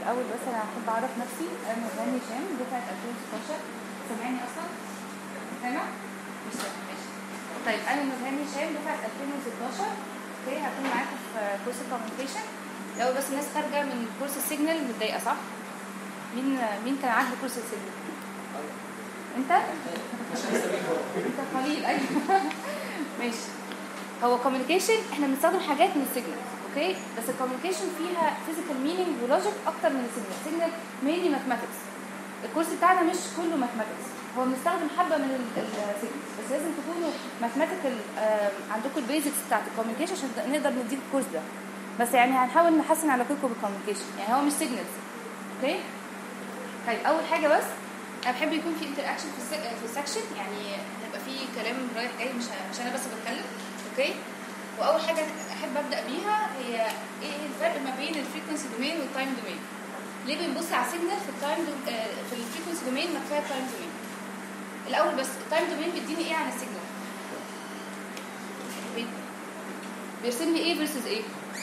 الاول بس انا هحب اعرف نفسي انا نورهان هشام دفعه 2016 سامعني اصلا سامع مش سامع ماشي طيب انا نورهان هشام دفعه 2016 اوكي هكون معاكم في كورس الكوميونيكيشن لو بس الناس خارجه من كورس السيجنال متضايقه صح مين مين كان عاجبه كورس السيجنال انت انت قليل ايوه ماشي هو كوميونيكيشن احنا بنستخدم حاجات من السيجنال اوكي بس الكوميونيكيشن فيها فيزيكال مينينج ولوجيك اكتر من السيجنال السيجنال مينلي ماثماتكس الكورس بتاعنا مش كله ماثماتكس هو بنستخدم حبه من السيجنال بس لازم تكونوا ماثماتيكال عندكم البيزكس بتاعت الكوميونيكيشن عشان نقدر نديك الكورس ده بس يعني هنحاول نحسن علاقتكم بالكوميونيكيشن يعني هو مش سيجنالز اوكي طيب اول حاجه بس انا بحب يكون في انتر اكشن في السك- في السكشن يعني هيبقى في كلام رايح جاي مش مش انا بس بتكلم اوكي واول حاجه احب ابدا بيها هي ايه الفرق ما بين الفريكونسي دومين والتايم دومين ليه بنبص على سيجنال في التايم دو... آه، في الفريكونسي دومين ما كفايه التايم دومين الاول بس التايم دومين بيديني ايه عن السيجنال بي- بيرسم لي ايه فيرسز ايه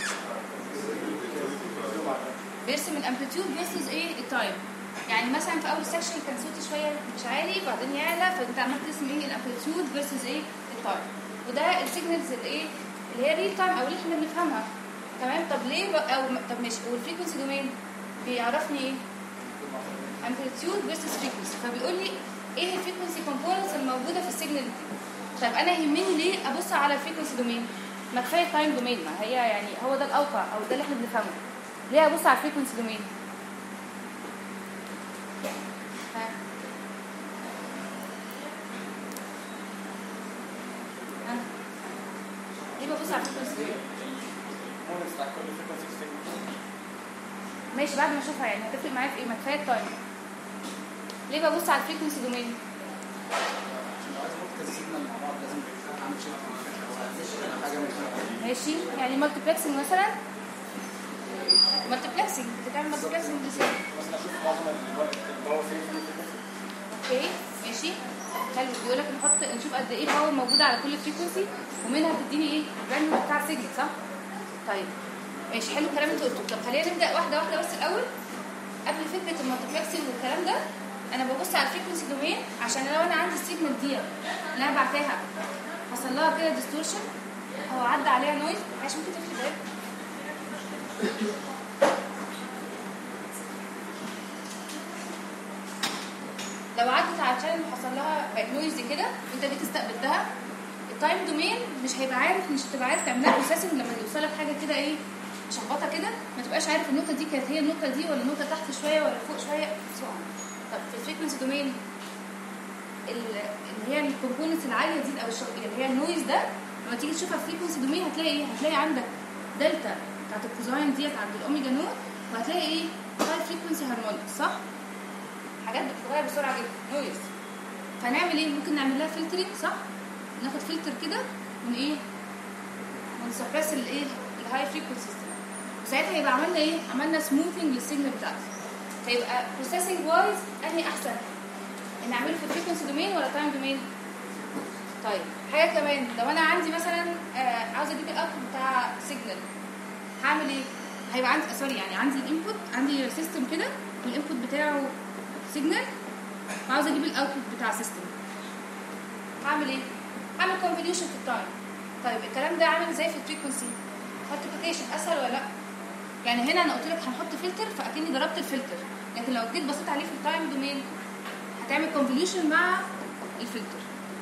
بيرسم الامبليتيود فيرسز ايه التايم يعني مثلا في اول سكشن كان صوتي شويه مش عالي بعدين يعلى فانت عمال ترسم ايه الامبليتيود فيرسز ايه التايم وده السيجنالز الايه اللي هي ريل تايم او اللي احنا بنفهمها تمام طب ليه بق- او طب ماشي والفريكونسي دومين بيعرفني ايه امبليتيود فيرسز فريكونسي فبيقول لي ايه الفريكونسي كومبوننتس الموجوده في السيجنال دي طب انا يهمني ليه ابص على الفريكونسي دومين ما كفايه تايم دومين ما هي يعني هو ده الاوقع او ده اللي احنا بنفهمه ليه ابص على الفريكونسي دومين ها ها ليه ببص على الفريكونسي دومين مونس بتاع كل فريكونسي ستيجمنت ماشي بعد ما اشوفها يعني هتفرق معايا في ايه ما كفايه التايم ليه ببص على الفريكونسي دومين لو عايز احط كذا سيجنال مع بعض لازم اعمل شيفت حاجه من ماشي يعني مالتيبلكسنج مثلا مالتيبلكسنج بتعمل مالتيبلكسنج ازاي مثلا اشوف معظم الباور فين في الفريكونسي اوكي ماشي حلو بيقول لك نحط نشوف قد ايه باور موجوده على كل فريكونسي ومنها بتديني ايه الفاليو بتاع سيجنال صح طيب ماشي حلو الكلام اللي انت قلته طب خلينا نبدا واحده واحده بس الاول قبل فكره المالتيبلكسنج والكلام ده انا ببص على الفريكونسي دومين عشان لو انا عندي السيجنال دي اللي انا بعتها حصل لها كده ديستورشن او عدى عليها نويز عشان ممكن تفتح الباب لو عدت على الشانل وحصل لها بقت نويزي كده وانت جيت استقبلتها التايم دومين مش هيبقى عارف مش هتبقى عارف تعملها بروسيسنج لما يوصلك حاجه كده ايه مشخبطه كده ما تبقاش عارف النقطه دي كانت هي النقطه دي ولا النقطه تحت شويه ولا فوق شويه سو طب في الفريكونسي دومين ال- اللي هي الكومبوننتس العاليه دي او الشغ... اللي هي النويز ده لما تيجي تشوفها في فريكونسي دومين هتلاقي ايه هتلاقي عندك دلتا بتاعت الكوزاين ديت عند الاوميجا نوت وهتلاقي ايه هاي فريكونسي هارمونيك صح حاجات بتتغير بسرعه جدا نويز فنعمل ايه ممكن نعمل لها فلترنج صح ناخد فلتر كده من ايه ونسبرس الايه الهاي فريكونسيز وساعتها يبقى عملنا ايه عملنا سموثنج للسيجنال بتاعتي فيبقى بروسيسنج وايز انهي احسن ان اعمله في الفريكونسي دومين ولا تايم دومين طيب حاجه كمان لو انا عندي مثلا آه عاوزه اجيب الاوتبوت بتاع سيجنال هعمل ايه هيبقى عندي سوري يعني عندي الانبوت عندي سيستم كده والانبوت بتاعه سيجنال وعاوزه اجيب الاوتبوت بتاع سيستم هعمل ايه هعمل كونفوليوشن في التايم طيب الكلام ده عامل ازاي في الفريكونسي مالتيبيكيشن اسهل ولا لا يعني هنا انا قلت لك هنحط فلتر فاكني ضربت الفلتر لكن لو جيت بصيت عليه في التايم دومين هتعمل كونفوليوشن مع الفلتر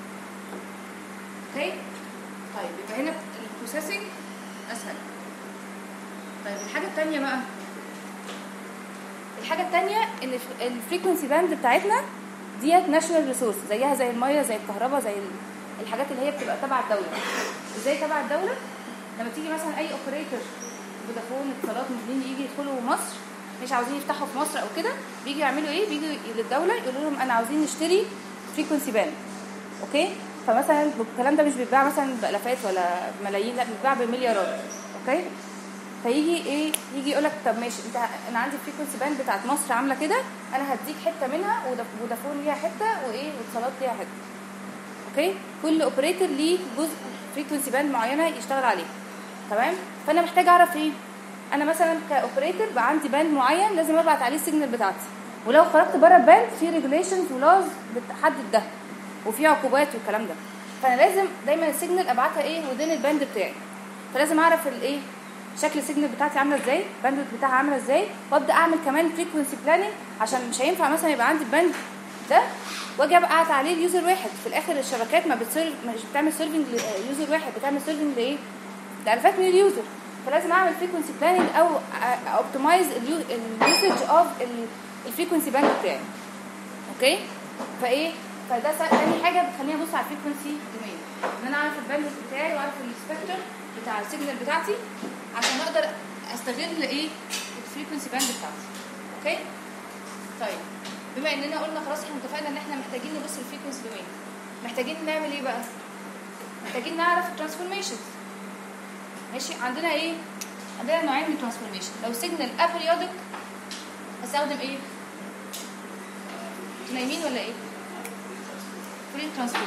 اوكي طيب يبقى هنا البروسيسنج اسهل طيب الحاجه الثانيه بقى الحاجه الثانيه ان الفريكونسي باند بتاعتنا ديت ناشونال ريسورس زيها زي الميه زي الكهرباء زي ال- الحاجات اللي هي بتبقى تبع الدوله ازاي تبع الدوله لما تيجي مثلا اي اوبريتور فودافون اتصالات ممكن يجي يدخلوا مصر مش عاوزين يفتحوا في مصر او كده بيجي يعملوا ايه بيجوا للدوله يقولوا لهم انا عاوزين نشتري فريكونسي باند اوكي فمثلا الكلام ده مش بيتباع مثلا بالافات ولا ملايين لا بيتباع بمليارات اوكي فيجي ايه يجي يقول لك طب ماشي انت انا عندي الفريكونسي باند بتاعت مصر عامله كده انا هديك حته منها ودا- فودافون ليها حته وايه واتصالات ليها حته اوكي كل اوبريتور ليه جزء فريكونسي باند معينه يشتغل عليه تمام فانا محتاج اعرف ايه انا مثلا كاوبريتور بقى عندي باند معين لازم ابعت عليه السيجنال بتاعتي ولو خرجت بره الباند في ريجوليشنز ولاز بتحدد ده وفي عقوبات والكلام ده فانا لازم دايما السيجنال ابعتها ايه ودين الباند بتاعي فلازم اعرف الايه شكل السيجنال بتاعتي عامله ازاي الباند بتاعها عامله ازاي وابدا اعمل كمان فريكونسي بلاننج عشان مش هينفع مثلا يبقى عندي الباند ده واجي ابعت عليه اليوزر واحد في الاخر الشبكات ما بتسيرف مش بتعمل سيرفنج ليوزر واحد بتعمل سيرفنج لايه لالفات من اليوزر فلازم اعمل فريكونسي بلاننج او اوبتمايز اليوسج اوف الفريكونسي باند بتاعي اوكي فايه فده سا- تاني حاجه بتخليني ابص على الفريكونسي دومين ان انا اعرف الباند بتاعي واعرف السبكتر بتاع السيجنال بتاعتي عشان اقدر استغل ايه الفريكونسي باند بتاعتي اوكي طيب بما اننا قلنا خلاص احنا اتفقنا ان احنا محتاجين نبص الفريكونسي دومين محتاجين نعمل ايه بقى محتاجين نعرف الترانسفورميشن ماشي عندنا ايه عندنا نوعين من الترانسفورميشن لو سيجنال ابريودك هستخدم ايه انتوا نايمين ولا ايه فري ترانسفورم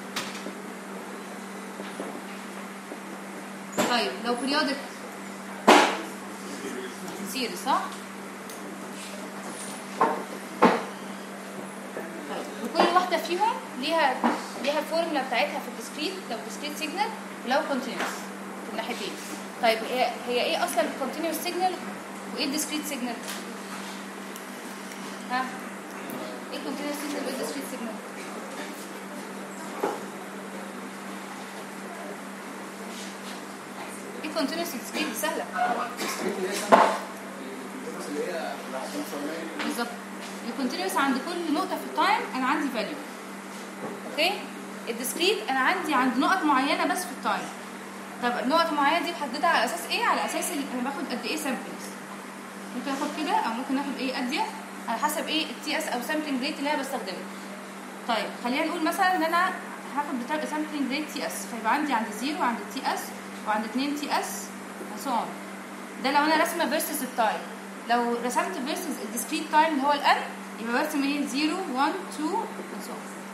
طيب لو بريودك سيري صح طيب وكل واحده فيهم ليها ليها الفورمولا بتاعتها في الديسكريت لو ديسكريت سيجنال ولو كونتينوس في الناحيتين طيب هي هي ايه اصلا الكونتينوس سيجنال وايه الديسكريت سيجنال ها ايه الكونتينوس سيجنال وايه الديسكريت سيجنال ايه كونتينوس ديسكريت سهله اللي هي الكونفرمين بالظبط الكونتينوس عند كل نقطه في التايم انا عندي فاليو اوكي الديسكريت انا عندي عند نقط معينه بس في التايم طب النقط المعينه دي محدده على اساس ايه على اساس ال- انا باخد قد ايه سامبلز ممكن اخد كده او ممكن اخد ايه اديه على حسب ايه التي اس او سامبلنج ريت اللي انا بستخدمه طيب خلينا نقول مثلا ان انا هاخد بتاع سامبلنج ريت تي اس فيبقى عندي عند زيرو وعند تي اس وعند 2 تي اس وسو اون ده لو انا راسمه فيرسز التايم لو رسمت فيرسز الديسكريت تايم اللي هو الان يبقى برسم ايه 0 1 2 وسو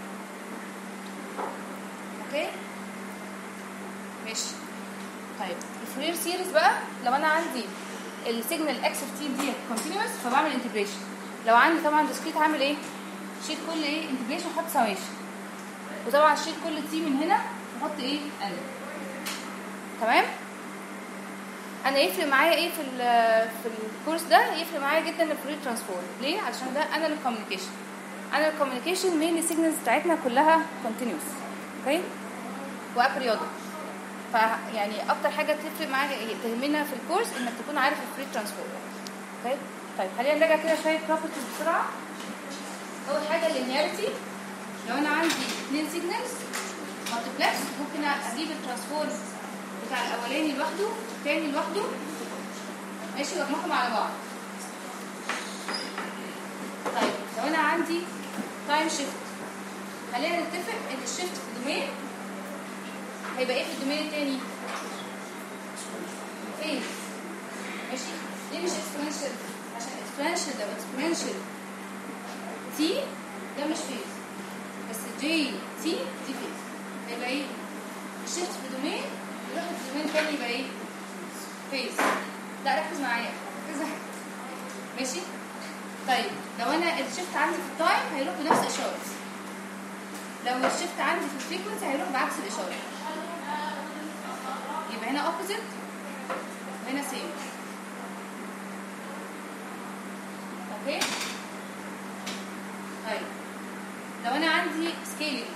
اوكي ماشي طيب الفورير سيريز بقى لو انا عندي السيجنال اكس اوف تي دي كونتينوس فبعمل انتجريشن لو عندي طبعا ديسكريت هعمل ايه شيل كل ايه انتجريشن احط سميشن وطبعا شيل كل تي من هنا واحط ايه ان تمام انا يفرق معايا ايه في ال- في الكورس ده يفرق معايا جدا الفورير ترانسفورم ليه علشان ده انا الكوميونيكيشن انا الكوميونيكيشن مين السيجنالز بتاعتنا كلها كونتينوس اوكي وابريودك فيعني اكتر حاجه تفرق معاك تهمنا في الكورس انك تكون عارف الفري ترانسفورم اوكي طيب خلينا نراجع كده شويه بروبرتيز بسرعه اول حاجه اللينياريتي لو انا عندي اثنين سيجنالز مالتيبلكس ممكن اجيب الترانسفورم بتاع الاولاني لوحده والثاني لوحده ماشي واجمعهم على بعض طيب لو انا عندي تايم شيفت خلينا نتفق ان الشيفت في دومين هيبقى ايه في الدومين التاني؟ فين؟ ماشي؟ ليه مش اكسبوننشال؟ عشان اكسبوننشال ده اكسبوننشال تي ده مش فيز بس جي تي دي فيز هيبقى ايه؟ الشيفت في دومين يروح في دومين تاني يبقى ايه؟ فيز لا ركز معايا ركز معايا. ماشي؟ طيب لو انا الشيفت عندي في التايم هيروح بنفس اشاره لو الشيفت عندي في الفريكونسي هيروح بعكس الاشاره يبقى هنا اوبوزيت وهنا سيم اوكي طيب لو انا عندي سكيلينج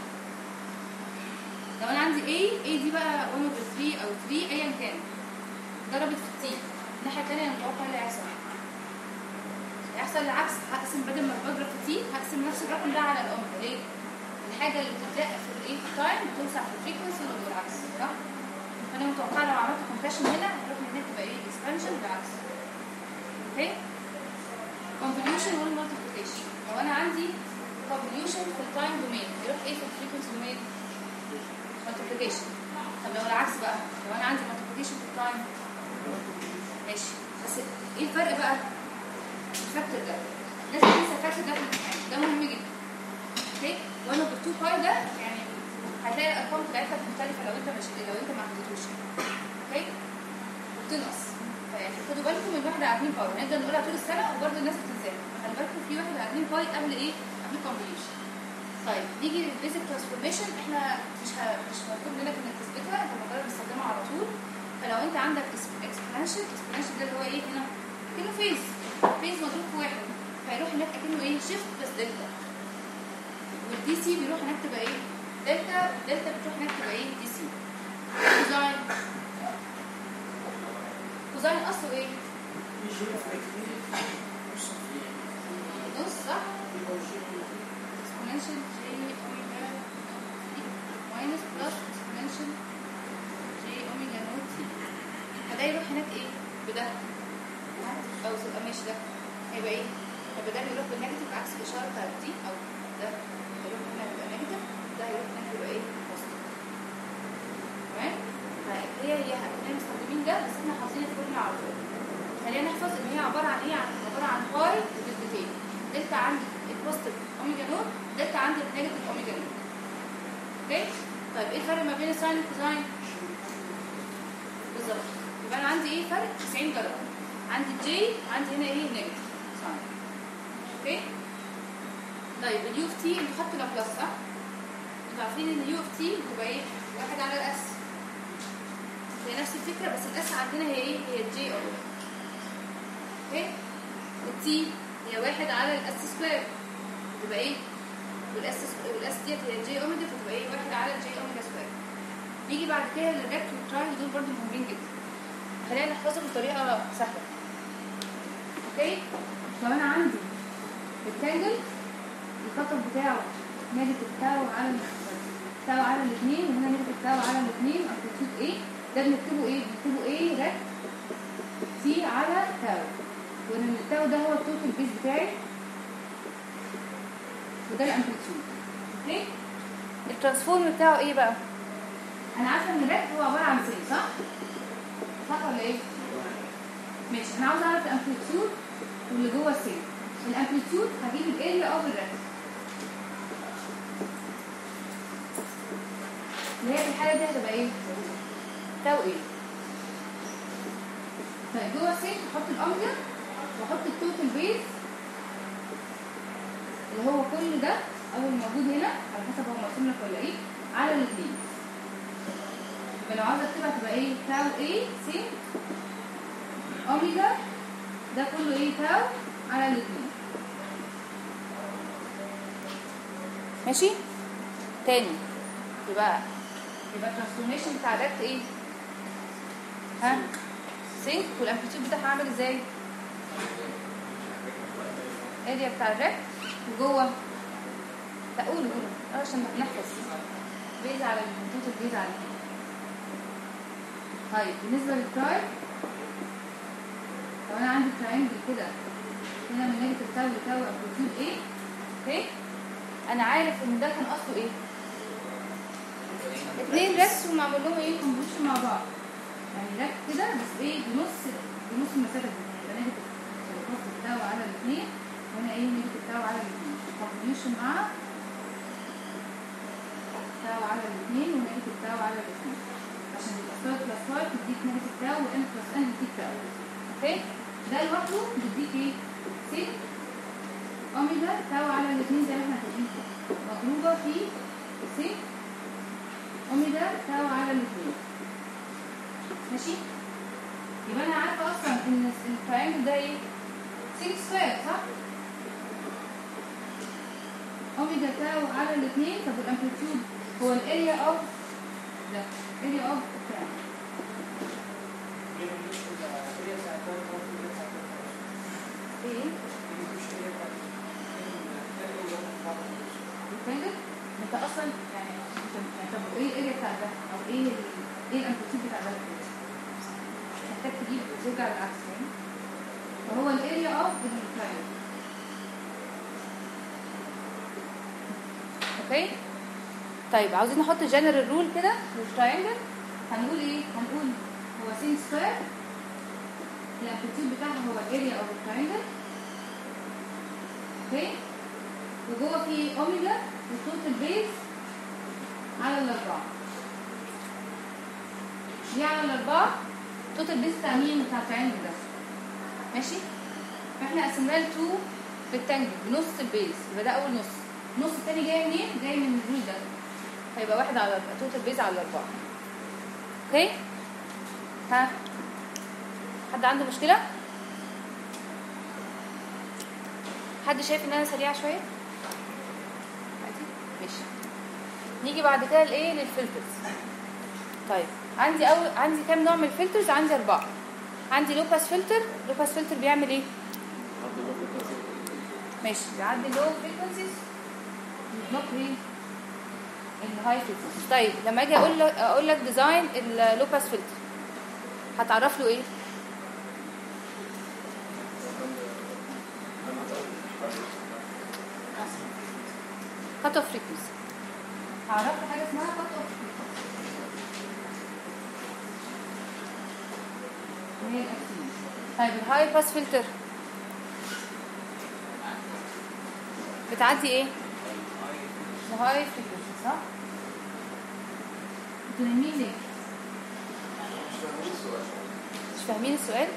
لو انا عندي A A دي بقى 1 over 3 او 3 ايا كان ضربت في T الناحيه الثانيه انا متوقع اللي هيحصل هيحصل العكس هقسم بدل ما بضرب في T هقسم نفس الرقم ده على الاوميجا ليه؟ الحاجه اللي بتبدا في الايه في التايم بتوسع في الفريكونسي والعكس صح؟ فانا متوقعه لو عملت كومبريشن هنا هتروح من هنا تبقى ايه اكسبانشن بالعكس اوكي convolution والمالتيبليكيشن لو انا عندي convolution في التايم دومين يروح ايه في الفريكونسي دومين multiplication طب لو العكس بقى لو انا عندي multiplication في التايم ماشي بس ايه الفرق بقى الفاكتور ده لازم تنسى الفاكتور ده في الامتحان ده مهم جدا اوكي 1 over 2 باي ده يعني هتلاقي الارقام بتاعتها مختلفه لو انت مش لو انت ما حددتوش اوكي وبتنقص فيعني خدوا بالكم من واحد على 2 باي هنقدر نقولها طول السنه وبرده الناس بتنساها خلي بالكم في واحد على 2 باي قبل ايه؟ قبل الكونفوليوشن طيب نيجي للبيزك ترانسفورميشن احنا مش ه... مش مطلوب منك انك تثبتها انت مجرد بتستخدمها على طول فلو انت عندك اكسبوننشال اكسبوننشال ده اللي هو ايه هنا كأنه فيز فيز مضروب في واحد فيروح هناك اكنه ايه شيفت بس دلتا والدي سي بيروح هناك تبقى ايه دلتا دلتا بتروح هناك تبقى ايه دي سي كوزاين كوزاين اصله ايه نص صح exponential j omega t minus plus exponential j omega naught t فده يروح هناك ايه بده او تبقى ماشي ده هيبقى ايه هيبقى ده بيروح بالنيجاتيف عكس الاشاره بتاعت دي او ده هيروح هنا يبقى نيجاتيف ده هيروح هناك يبقى ايه بوزيتيف تمام فهي هي احنا مستخدمين ده بس احنا حافظين الفورمولا على طول خلينا نحفظ ان هي عباره عن ايه عن عباره عن باي ودلتتين دلتا عندي البوزيتيف اوميجا نوت دلتا عندي النيجاتيف اوميجا نوت اوكي طيب ايه الفرق ما بين الساين والكوزاين بالظبط يبقى انا عندي ايه فرق 90 درجه عندي جي عندي هنا ايه نيجاتيف ساين اوكي طيب اليو اوف تي انتوا خدتوا لابلاس صح انتوا عارفين ان اليو اوف تي بتبقى ايه واحد على الاس هي نفس الفكره بس الاس عندنا هي ايه هي الجي اوميجا اوكي التي هي واحد على الاس سكوير تبقى ايه والاس والاس ديت هي جي اوميجا فتبقى ايه واحد على الجي اوميجا سكوير نيجي بعد كده للريكت والترايل دول برضو مهمين جدا خلينا نحفظهم بطريقه سهله اوكي لو انا عندي التانجل الخطر بتاعه نيجاتيف تاو على تاو على الاثنين وهنا نيجاتيف تاو على الاثنين امبليتيود ايه ده بنكتبه ايه بنكتبه ايه ريكت تي على تاو وان التاو ده هو التوتال بيس بتاعي وده الامبليتيود اوكي الترانسفورم بتاعه ايه بقى انا عارفه ان الريكت هو عباره عن سين صح صح ولا ايه ماشي انا عاوزه اعرف الامبليتيود واللي جوه السين الامبليتيود هجيب الاريا اوف الريكت اللي هي في الحاله دي هتبقى ايه تاو ايه طيب جوه السين هحط الاوميجا واحط التوتال بيز اللي هو كل ده او الموجود هنا على حسب هو مرسوم لك ولا ايه على الاثنين يبقى لو عاوزه اكتبها تبقى ايه تاو ايه سين اوميجا ده كله ايه تاو على الاثنين ماشي تاني يبقى يبقى الترانسفورميشن بتاع الريكت ايه ها سينك والامبليتيود بتاعها عامل ازاي اريا بتاع الريكت وجوه لا قولوا قولوا اه عشان نحفظ بيز على التوتال بيز على الاثنين طيب بالنسبه للتراي لو انا عندي تراينجل كده هنا من نيجاتيف تاو لتاو امبليتيود ايه اوكي انا عارف ان ده كان اصله ايه اتنين ريكس ومعمول لهم ايه كومبوزيشن مع بعض يعني ريك كده بس ايه بنص بنص المسافه دي يبقى نيجاتيف نص تاو على الاثنين وهنا ايه نيجاتيف تاو على الاثنين كومبوزيشن مع تاو على الاثنين ونيجاتيف تاو على الاثنين عشان يبقى ستار بلس واي تديك نيجاتيف تاو وان بلس ان يديك تاو اوكي ده لوحده بيديك ايه سي اوميجا تاو على الاثنين زي ما احنا كاتبين مضروبه في سي اوميجا تاو على الاثنين ماشي يبقى انا عارفه اصلا ان التراينجل ده ايه 6 سكوير صح اوميجا تاو على الاثنين طب والامبليتيود هو الاريا اوف ده اريا اوف التراينجل ايه التراينجل انت اصلا يعني انت يعني طب ايه الاريا بتاع ده او ايه ال- ايه الامبليتيود بتاع ده محتاج تجيب ترجع بالعكس فاهم فهو الاريا اوف التراينجل اوكي طيب عاوزين نحط جنرال رول كده للتراينجل هنقول ايه هنقول هو سين سكوير الامبليتيود بتاعها هو الاريا اوف التراينجل اوكي وجوه في اوميجا والتوتال بيز على الاربعه دي على الاربعه توتال بيز بتاع مين بتاع التراينجل ده ماشي فاحنا قسمناه لتو ريكتانجل بنص البيز يبقى ده اول نص النص التاني جاي منين جاي من الرول ده هيبقى واحد على أربعة توتال بيز على أربعة اوكي ها حد عنده مشكلة حد شايف ان انا سريعة شوية عادي ماشي نيجي بعد كده لايه للفلترز طيب عندي اول عندي كام نوع من الفلترز عندي اربعه عندي لوباس فلتر لوباس فلتر بيعمل ايه ماشي بيعدي لو فريكونسيز بلوك ايه الهاي فريكونسيز طيب لما اجي اقول لك اقول لك ديزاين اللوباس فلتر هتعرف له ايه كات اوف فريكونسي هعرف له حاجه اسمها كات اوف طيب الهاي باس فلتر بتعدي ايه؟ الهاي فريكونسي صح؟ انتوا نايمين ليه؟ مش فاهمين السؤال؟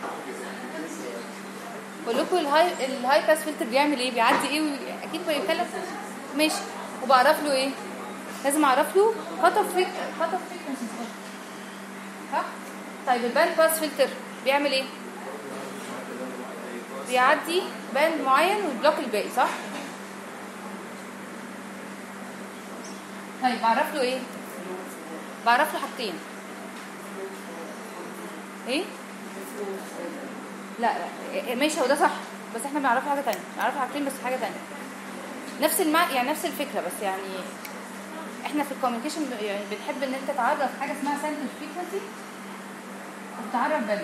بقول لكم الهاي الهاي باس فلتر بيعمل ايه؟ بيعدي ايه؟ وي- اكيد بيتكلم ماشي وبعرف له ايه؟ لازم اعرف له كات اوف كات اوف فريكونسي صح؟ طيب الباند باس فلتر بيعمل ايه؟ بيعدي باند معين ويبلوك الباقي صح؟ طيب بعرف له ايه؟ بعرف له حاجتين ايه؟ لا لا إيه- ماشي هو ده صح بس احنا بنعرف له حاجه تانية بنعرف له حاجتين بس حاجه تانية نفس المع... يعني نفس الفكره بس يعني احنا في الكوميونيكيشن يعني بنحب ان انت تعرف حاجه اسمها سنتر فريكونسي وتعرف بالي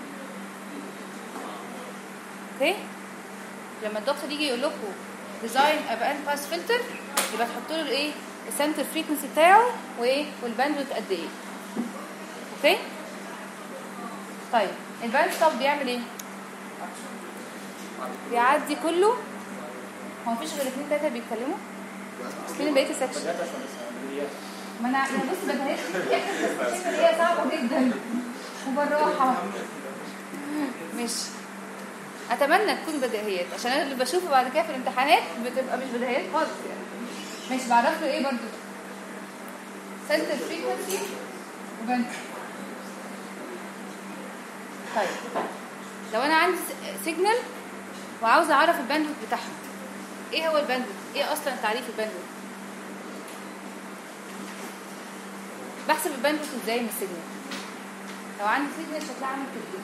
اوكي لما الدكتور يجي يقول لكم ديزاين ابان باس فلتر يبقى تحطوا له ايه السنتر فريكونسي بتاعه وايه والباندويث قد ايه اوكي طيب الباند ستوب بيعمل ايه بيعدي كله هو مفيش غير اتنين تلاته بيتكلموا فين بقيه السكشن ما انا يا بص بدهيات السكشن هي صعبه جدا وبالراحه ماشي اتمنى تكون بديهيات عشان انا اللي بشوفه بعد كده في الامتحانات بتبقى مش بديهيات خالص يعني ماشي بعرف له ايه برضو سنتر فريكونسي وبنك طيب لو انا عندي سيجنال وعاوزه اعرف الباندويث بتاعها ايه هو الباندويث ايه اصلا تعريف الباندويث بحسب الباندويث ازاي من السيجنال لو عندي سيجنال شكلها عامل كده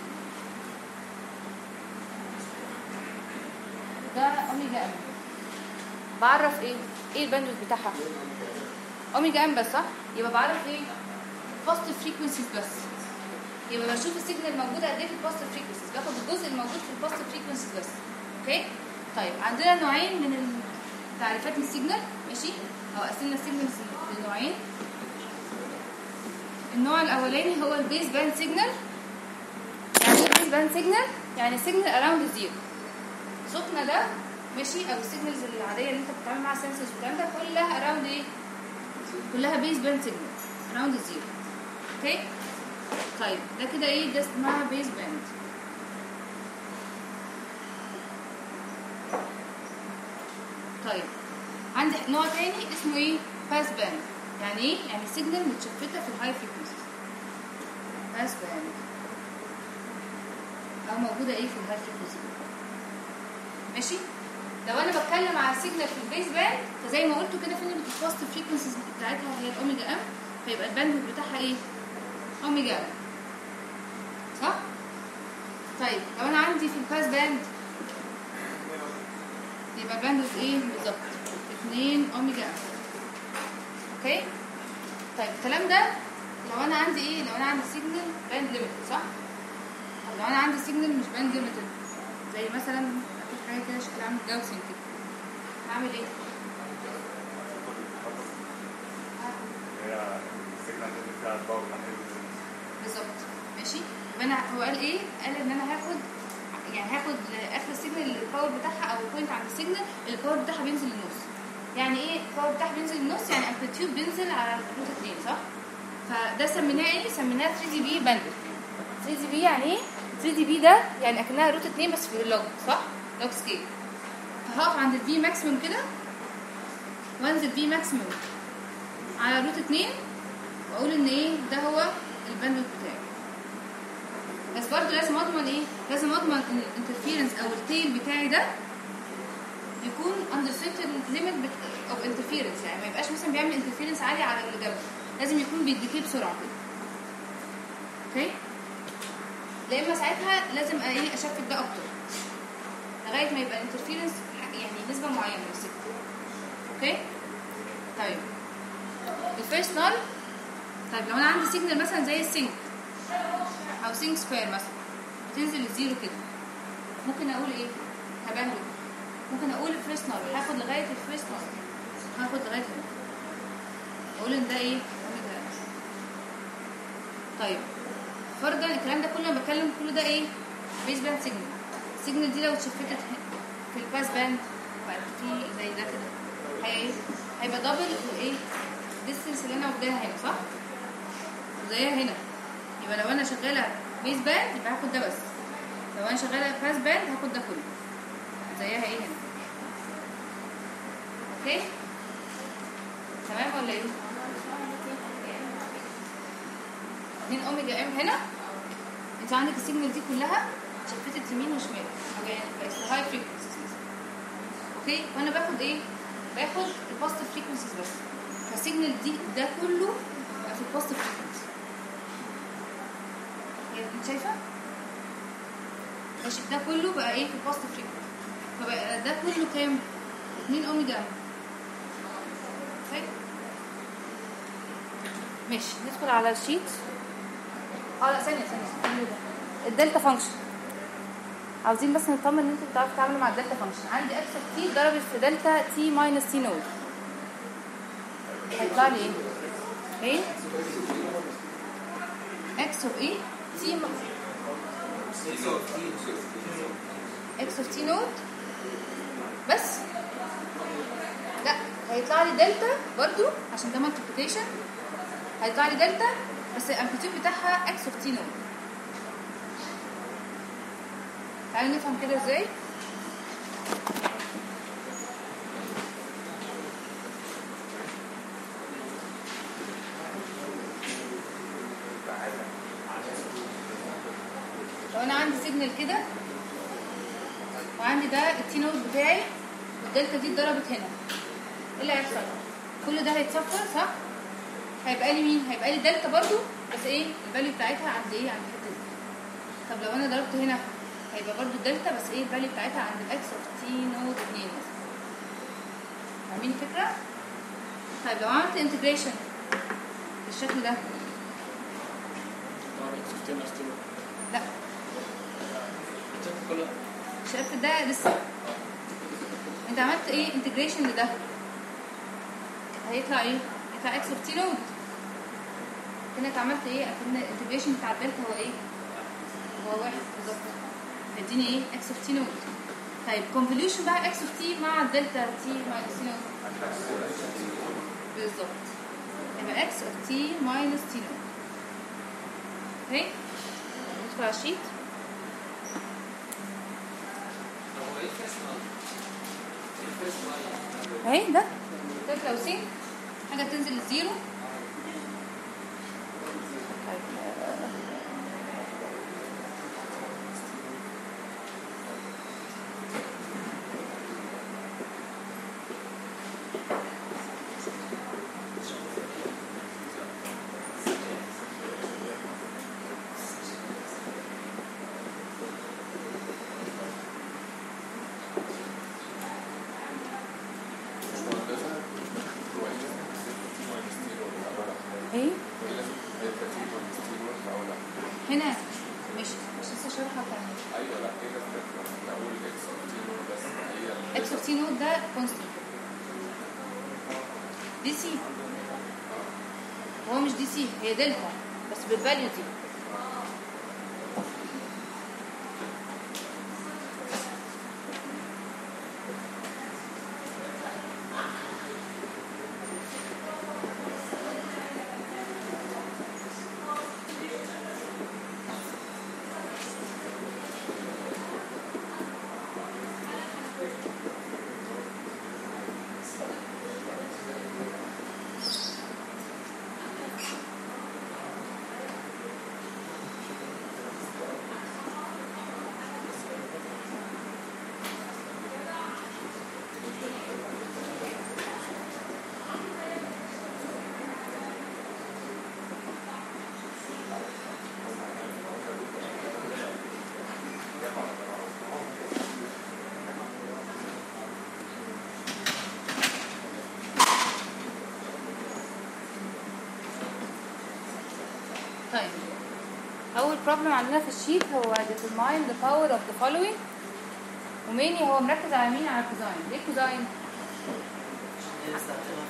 ده اوميجا ام بعرف ايه ايه الباندويث بتاعها اوميجا ام بس صح يبقى بعرف ايه بوزيتيف فريكونسيز بس يبقى بشوف السيجنال موجوده قد ايه في البوزيتيف فريكونسيز باخد الجزء الموجود في البوزيتيف فريكونسيز بس اوكي طيب عندنا نوعين من تعريفات السيجنال ماشي او قسمنا السيجنالز لنوعين النوع الاولاني هو البيز باند سيجنال يعني ايه البيز باند سيجنال يعني سيجنال اراوند زيرو صوتنا ده ماشي او السيجنالز العاديه اللي انت بتتعامل معاها سنسورز والكلام ده كلها اراوند ايه كلها بيز باند سيجنال اراوند الزيرو اوكي طيب ده كده ايه ده اسمها بيز باند طيب عندي نوع تاني اسمه ايه باس باند يعني ايه يعني سيجنال متشفته في الهاي فريكونسي باس باند او موجوده ايه في الهاي فريكونسي ماشي لو انا بتكلم على سيجنال في البيس باند فزي ما قلتوا كده فين الفاست فريكونسيز بتاعتها هي الاوميجا ام فيبقى الباند بتاعها ايه اوميجا ام صح طيب لو انا عندي في الباس باند يبقى الباند ايه بالظبط 2 اوميجا ام اوكي طيب الكلام ده لو انا عندي ايه لو انا عندي سيجنال باند ليميتد صح طب لو انا عندي سيجنال مش باند ليميتد زي مثلا اكيد حاجه كده شكلها عامل جاوسين كده هعمل ايه هي السيجنال اللي فيها الباور بالظبط ماشي يبقى انا هو قال ايه قال ان انا هاخد يعني هاخد اخر السيجنال الباور بتاعها او البوينت عند السيجنال الباور بتاعها بينزل للنص يعني ايه الباور بتاعها بينزل للنص يعني امبليتيود بينزل على روت 2 صح فده سميناه ايه سميناه 3 دي بي باندويث 3 دي بي يعني ايه 3 دي بي ده يعني اكنها روت 2 بس في اللوج صح لوج سكيل فهقف عند الفي ماكسيموم كده وانزل في ماكسيموم على روت 2 واقول ان ايه ده هو الباندويث بتاعي بس برضه لازم اضمن ايه لازم اضمن ان الانترفيرنس او التيل بتاعي ده يكون under certain limit of interference يعني ما يبقاش مثلا بيعمل interference عالي على اللي جنبه لازم يكون بيديكي بسرعه كده اوكي لا اما ساعتها لازم ايه اشفت ده اكتر لغايه ما يبقى الانترفيرنس يعني نسبه معينه بس اوكي طيب الفيرست نال طيب لو انا عندي سيجنال مثلا زي السينك او سينك سكوير مثلا بتنزل للزيرو كده ممكن اقول ايه هبهرج ممكن اقول الفيرست نال هاخد لغايه الفيرست نال هاخد لغايه هنا اقول ان ده ايه أوميجا إكس. طيب فرضا الكلام ده كله انا بتكلم كله ده ايه بيس باند سيجنال السيجنال دي لو اتشفتت في الباس باند بقت في زي ده كده هي ايه هيبقى دبل الايه الديستنس اللي انا واخداها هنا صح وزيها هنا يبقى لو انا شغاله بيس باند يبقى هاخد ده بس لو انا شغاله باس باند هاخد ده كله زيها ايه هنا اوكي تمام ولا ايه 2 اوميجا ام هنا انت عندك السيجنال دي كلها شفتت يمين وشمال حاجه يعني بقت هاي فريكونسيز اوكي وانا باخد ايه باخد البوزيتيف فريكونسيز بس فالسيجنال دي ده كله بقى في البوزيتيف فريكونسي انت شايفه ماشي ده كله بقى ايه في البوزيتيف فريكونسي فبقى ده كله كام 2 اوميجا ام اوكي ماشي ندخل على الشيت اه لا ثانيه ثانيه الدلتا فانكشن عاوزين بس نطمن ان انتوا بتعرفوا تتعاملوا مع الدلتا فانكشن عندي اكس اوف تي ضربت في دلتا تي ماينس تي نود هيطلع لي ايه؟ ايه؟ اكس اوف ايه؟ تي اكس اوف تي نود بس لا هيطلع لي دلتا برضو عشان ده مالتيبيكيشن هيطلع لي دلتا بس الامبليتيود بتاعها اكس اوف تي نود تعالوا نفهم كده ازاي لو انا عندي سيجنال كده وعندي ده التي نود بتاعي والدلتا دي اتضربت هنا ايه اللي هيحصل كل ده هيتصفر صح هيبقى لي مين هيبقى لي دلتا برضو بس ايه الفاليو بتاعتها عند ايه عند الحته دي طب لو انا ضربت هنا هيبقى برضو الدلتا بس ايه الفاليو بتاعتها عند الاكس اوف تي نود 2 مثلا فاهمين الفكره طيب لو عملت انتجريشن بالشكل ده لا شايف ده لسه انت عملت ايه انتجريشن لده هيطلع ايه هيطلع اكس اوف تي نود كانك عملت ايه اكن الانتجريشن بتاع الدلتا هو ايه هو واحد بالظبط هيديني ايه اكس اوف تي نود طيب كونفوليوشن بقى اكس اوف تي مع الدلتا تي ماينس تي نود بالظبط يبقى اكس اوف تي ماينس تي نود اوكي ندخل على الشيت اهي ده ده لو سين حاجه تنزل للزيرو طيب، آه، ايه هنا مش مش لسه شارحه تاني اكس اوف تي نود ده كونستنت دي سي هو مش دي سي هي دلتا بس بالفاليو دي بروبلم عندنا في الشيت هو determine the power of the following وميني هو مركز على مين على الكوزاين ليه كوزاين هي بستخدمها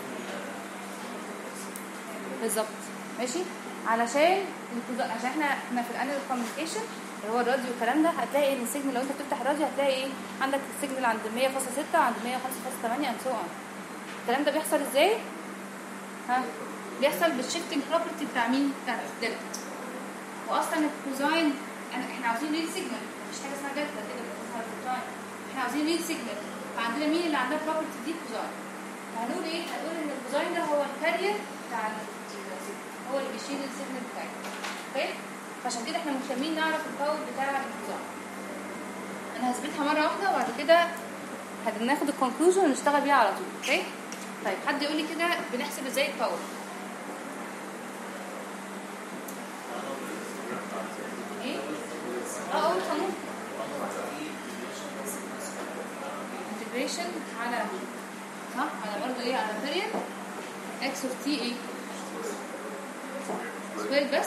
في بالظبط ماشي علشان الكوزا- عشان احنا احنا في الانال كوميونيكيشن اللي هو الراديو والكلام ده هتلاقي ان السيجنال لو انت بتفتح الراديو هتلاقي ايه عندك السيجنال عند 100.6 عند 105.8 and so on الكلام ده بيحصل ازاي؟ ها بيحصل بالشيفتنج بروبرتي بتاع مين؟ بتاع الدلتا واصلا الكوزاين أنا- احنا عاوزين ريد سيجنال مفيش حاجه اسمها دلتا كده بتظهر في التايم احنا عاوزين ريد سيجنال فعندنا مين اللي عندها بروبرتي دي كوزاين هنقول ايه؟ هنقول ان الكوزاين ده هو الكارير بتاع ال- هو اللي بيشيل السيجنال بتاعتنا اوكي؟ فعشان كده احنا مهتمين نعرف الباور بتاع الكوزاين انا هثبتها مره واحده وبعد كده هناخد الكونكلوجن ونشتغل بيها على طول اوكي؟ طيب حد يقول لي كده بنحسب ازاي الباور ايه؟ اه اول قانون انتجريشن على صح على برضه ايه على بيريد اكس اوف تي ايه سكوير بس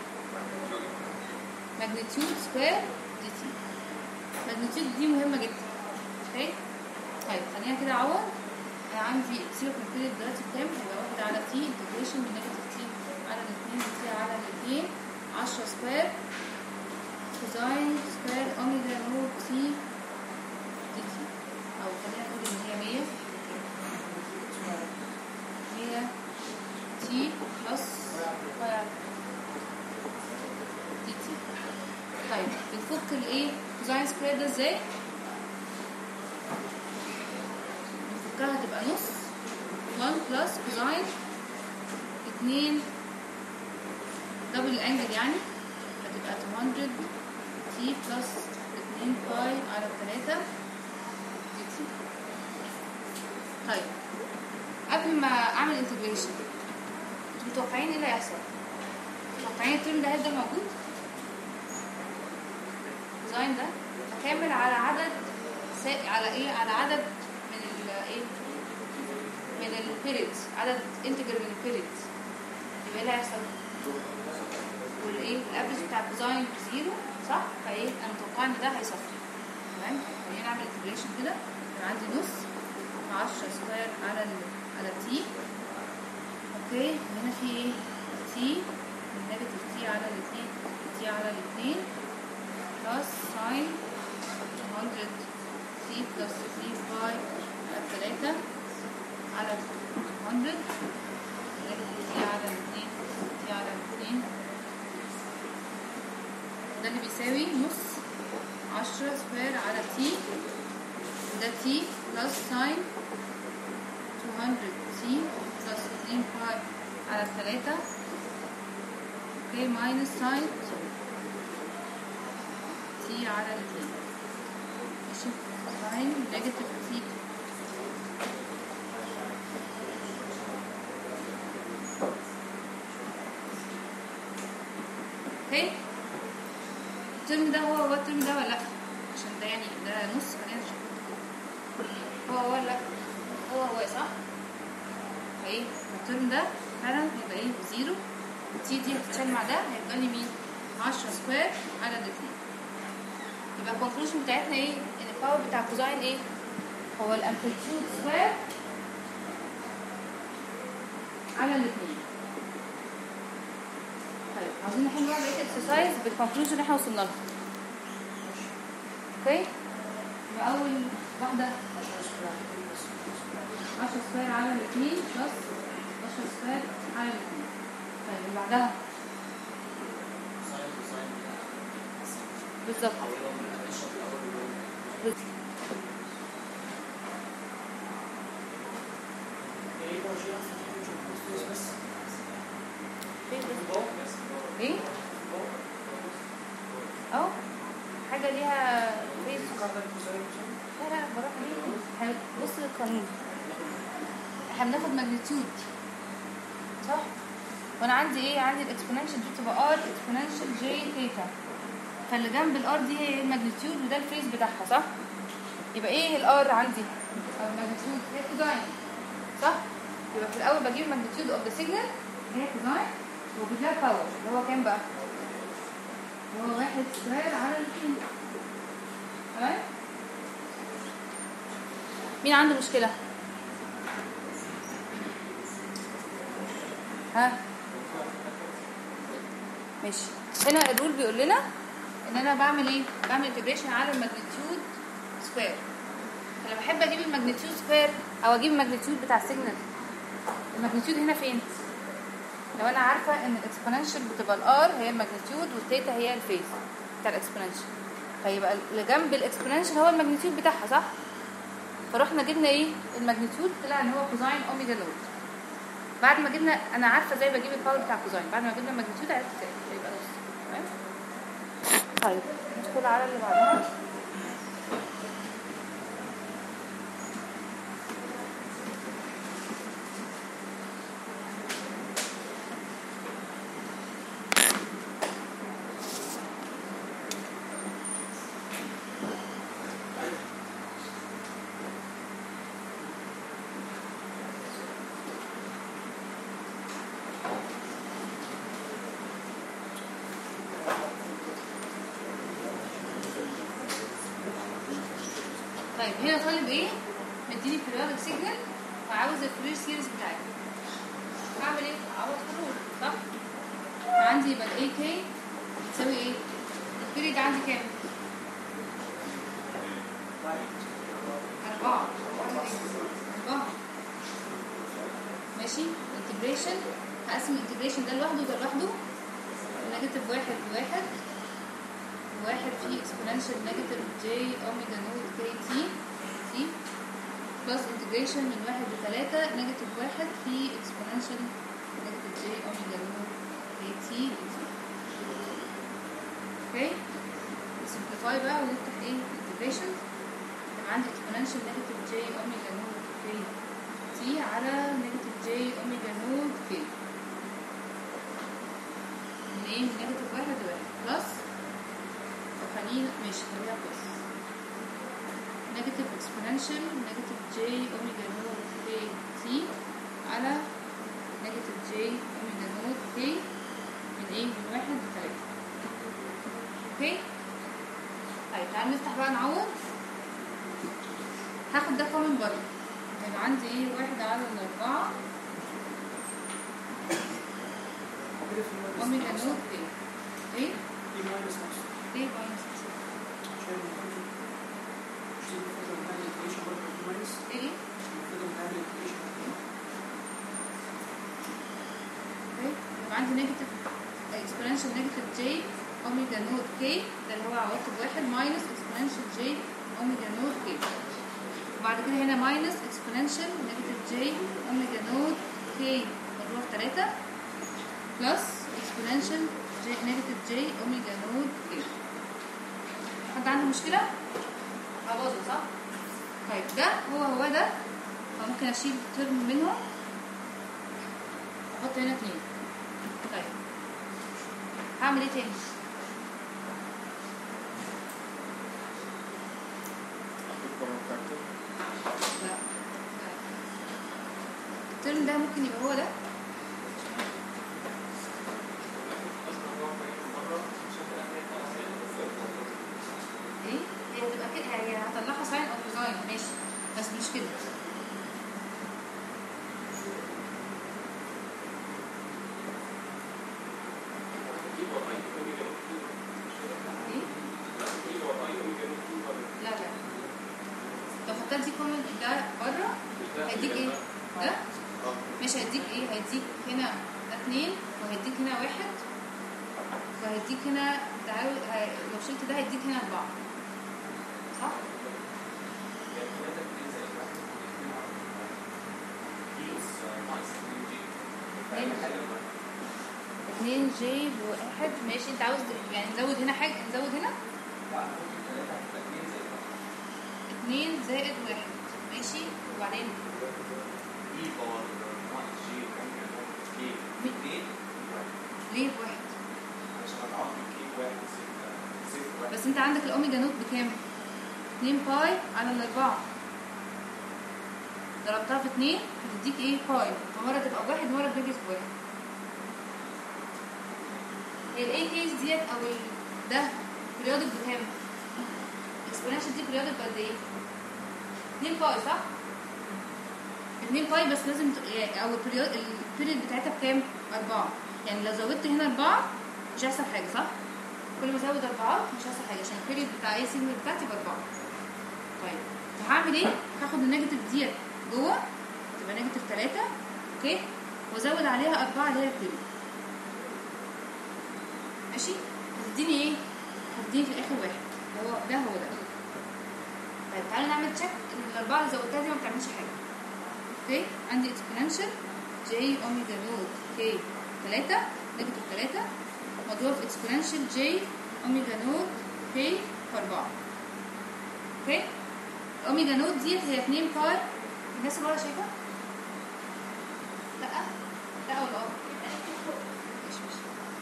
ماجنتيود سكوير دي تي ماجنتيود دي مهمه جدا اوكي طيب خلينا كده اعوض انا عندي سيبك من كده دلوقتي بكام هيبقى واحد على تي انتجريشن من نيجاتيف تي على الاثنين تي على الاثنين 10 سكوير كوزاين سكوير اوميجا رو تي دي تي او خلينا نقول ان هي 100 100 تي بلس سكوير دي تي طيب بنفك الايه كوزاين سكوير ده ازاي؟ نفكها تبقى نص 1 بلس كوزاين 2 دبل الانجل يعني هتبقى 200 تي بلس 2 باي على 3 دي تي طيب قبل ما اعمل انتجريشن انتوا متوقعين ايه اللي هيحصل؟ متوقعين الترم ده هيفضل موجود؟ الديزاين ده هكمل على عدد سا... على ايه؟ على عدد من ال ايه؟ من البيريدز عدد انتجر من البيريدز يبقى ايه اللي هيحصل؟ والايه؟ الافرج بتاع الديزاين بزيرو صح؟ فايه؟ انا متوقعه ان ده هيصفر تمام؟ خلينا نعمل انتجريشن كده يبقى عندي نص 10 سكوير على ال على تي اوكي هنا في ايه؟ تي نيجاتيف تي على الاثنين تي على الاثنين بلس ساين 100 تي بلس 3 باي على 3 على 100 نيجاتيف تي على الاثنين تي على الاثنين ده اللي بيساوي نص 10 سكوير على تي ده تي بلس ساين 200 تي بلس 2 باي على 3 اوكي ماينس ساين تي على 2 ماشي ساين نيجاتيف تي اوكي الترم ده هو هو الترم ده ولا لا عشان ده يعني ده نص خلينا نشوف هو هو ولا لا هو هو صح فايه الترم ده فعلا هيبقى ايه زيرو تي دي هتتشال مع ده هيبقى لي مين 10 سكوير على الاثنين يبقى الكونكلوجن بتاعتنا ايه ان الباور بتاع كوزاين ايه هو الامبليتيود سكوير على الاثنين طيب عاوزين نحل بقى بقيه الاكسرسايز بالكونكلوجن اللي احنا وصلنا لها اوكي يبقى اول واحده 10 سكوير على الاثنين بلس 10 سكوير على الاثنين طيب اللي بعدها بالظبط ايه اه حاجه ليها فيس لا لا بروح ليه احنا بص للقانون احنا بناخد ماجنتيود صح وانا عندي ايه عندي الاكسبوننشال دي بتبقى ار اكسبوننشال جي ثيتا فاللي جنب الار دي هي الماجنتيود وده الفيس بتاعها صح يبقى ايه الار عندي او الماجنتيود هي كوزاين صح يبقى في الاول بجيب الماجنتيود اوف ذا سيجنال هي كوزاين وبجيب لها باور اللي هو كام بقى هو واحد سكوير على الاثنين تمام مين عنده مشكلة؟ ها؟ ماشي هنا الرول بيقول لنا ان انا بعمل ايه؟ بعمل انتجريشن على الماجنتيود سكوير فلما احب اجيب الماجنتيود سكوير او اجيب الماجنتيود بتاع السيجنال الماجنتيود هنا فين؟ لو انا عارفه ان الاكسبوننشال بتبقى الار هي الماجنتيود والثيتا هي الفيز بتاع الاكسبوننشال فيبقى اللي جنب الاكسبوننشال هو الماجنتيود بتاعها صح؟ فرحنا جبنا ايه؟ الماجنتيود طلع ان هو كوزاين اوميجا نوت بعد ما جبنا انا عارفه ازاي بجيب الباور بتاع كوزاين بعد ما جبنا الماجنتيود عرفت ازاي يبقى نص تمام؟ طيب ندخل على اللي بعدها طيب هنا طالب ايه؟ مديني periodic سيجنال وعاوز الفرير سيريز بتاعتي اعمل ايه؟ اعوض حلول صح؟ عندي يبقى الاي كي تساوي ايه؟ البيريد عندي كام؟ أربعة أربعة ماشي انتجريشن هقسم الانتجريشن ده لوحده وده لوحده نيجاتيف واحد بواحد واحد فيه exponential negative j omega node k t t plus integration من واحد لتلاتة negative واحد فيه exponential negative j omega node k t dt اوكي simplify بقى ونفتح ايه integration يبقى عندي exponential negative j omega node k t على negative j omega node k من ايه من negative واحد لواحد plus خلينا ماشي خليها بلس نيجاتيف اكسبوننشال نيجاتيف جي اوميجا نوت كي تي على نيجاتيف جي اوميجا نوت كي من ايه من واحد لثلاثة اوكي طيب تعالى نفتح بقى نعوض هاخد ده كومن بره هيبقى عندي ايه واحد على الأربعة اوميجا نوت كي ايه دي ماينس نص ليه ماينس عشان المفروض مش المفروض نعمل ايكويشن برضه دي ماينس ايه المفروض نعمل ايكويشن اوكي يبقى عندي نيجاتيف اكسبوننشال نيجاتيف جي اوميجا نوت كي ده اللي هو عوضته بواحد ماينس اكسبوننشال جي اوميجا نوت كي وبعد كده هنا ماينس اكسبوننشال نيجاتيف جي اوميجا نوت كي مضروب في 3 بلس اكسبوننشال جي نيجاتيف جي اوميجا نوت كي حد عنده مشكلة؟ هبوظه صح؟ طيب ده هو هو ده فممكن اشيل ترم منهم احط هنا اتنين طيب هعمل ايه تاني لا لا. الترم ده ممكن يبقى هو ده ايه هي هتبقى كده هي هطلعها ساين او كوزاين ماشي بس مش كده ايه لا لا لو حطيت دي كومنت ده بره هيديك ايه ده مش هيديك ايه هيديك هنا اتنين وهيديك هنا واحد وهيديك هنا تعالوا هي... لو شلت ده هيديك هنا اربعة صح؟ اتنين جي بواحد ماشي انت عاوز يعني نزود هنا حاجة نزود هنا اتنين زائد واحد ماشي وبعدين ليه بواحد بس انت عندك الاوميجا نوت بكام 2 باي على الاربعة ضربتها في 2 هتديك ايه باي فمرة تبقى بواحد مرة تجي في واحد هي الاي كيس ديت او ده بريودك بكام؟ اكسبوننشال دي بريودك بقد ايه؟ 2 باي صح؟ 2 باي بس لازم ت- يعني او البريود البيريد بتاعتها بكام؟ 4 يعني لو زودت هنا 4 مش هيحصل حاجه صح؟ كل ما ازود 4 مش هيحصل حاجه عشان البيريد بتاع اي سيجمنت بتاعتي ب 4 طيب فهعمل ايه؟ هاخد النيجاتيف ديت جوه تبقى نيجاتيف 3 اوكي؟ وازود عليها 4 اللي هي البيريد ماشي؟ هتديني ايه؟ هتديني في الاخر واحد هو ده هو ده طيب تعالى نعمل تشيك ان الاربعه اللي زودتها دي ما بتعملش حاجه اوكي عندي اكسبوننشال جي اوميجا نوت كي 3 نيجاتيف 3 مضروب في اكسبوننشال جي اوميجا نوت كي في 4 اوكي الاوميجا نوت دي هي 2 باي الناس اللي ورا شايفه؟ لا لا ولا اه ماشي ماشي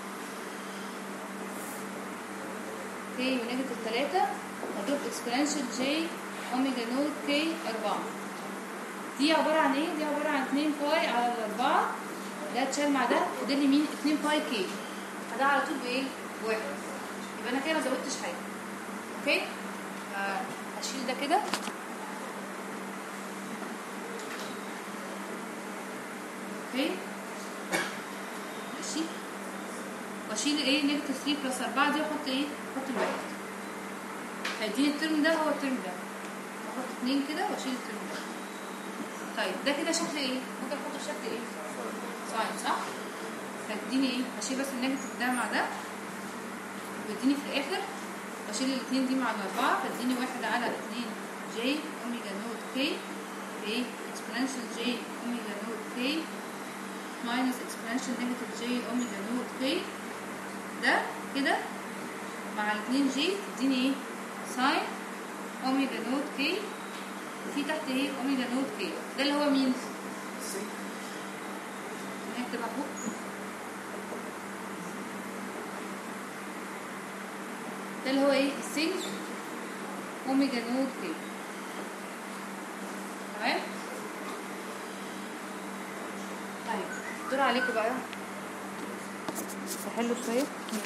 كي ونيجاتيف 3 مضروب اكسبوننشال جي اوميجا نوت كي 4 دي عبارة عن ايه؟ دي عبارة عن 2 باي على الأربعة ده اتشال مع ده فاضل لي مين؟ 2 باي كي فده على طول بإيه؟ بواحد يبقى أنا كده ما زودتش حاجة أوكي؟ آه، هشيل ده كده أوكي؟ ماشي واشيل ايه نيجاتيف 3 بلس 4 دي واحط ايه؟ احط الواحد هيديني الترم ده هو الترم ده احط اتنين كده واشيل الترم ده طيب ده كده شكل ايه؟ ممكن احطه في شكل ايه؟ ساين صح؟ هتديني ايه؟ هشيل بس النيجاتيف ده مع ده ويديني في الاخر بشيل الاثنين دي مع الاربعه فاديني واحد على اثنين جي اوميجا نوت كي في اكسبوننشال جي اوميجا نوت كي ماينس اكسبوننشال نيجاتيف جي اوميجا نوت كي ده كده مع الاثنين جي تديني ايه؟ ساين اوميجا نوت كي وفي تحت ايه؟ اوميجا نوت كي ده اللي هو مين؟ نكتب اهو ده اللي هو ايه؟ السينك اوميجا نوت كي تمام؟ طيب دور عليكم بقى تحلوا شويه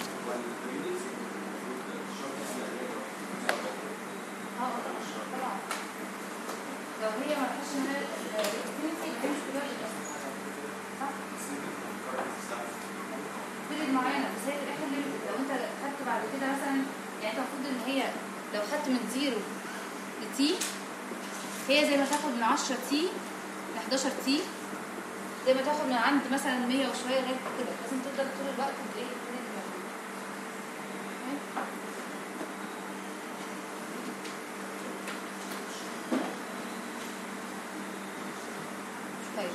اه طبعا لو هي ما فيهاش ان هي الاكتيفيتي دي مش كلها صح؟ بيريد معينه بس هي في الاخر limited. لو انت خدت بعد كده مثلا يعني انت المفروض ان هي لو خدت من زيرو لتي هي زي ما تاخد من 10 تي ل 11 تي زي ما تاخد من عند مثلا 100 وشويه لغايه كده لازم تفضل طول الوقت بايه؟ بيريد موجود. تمام؟ طيب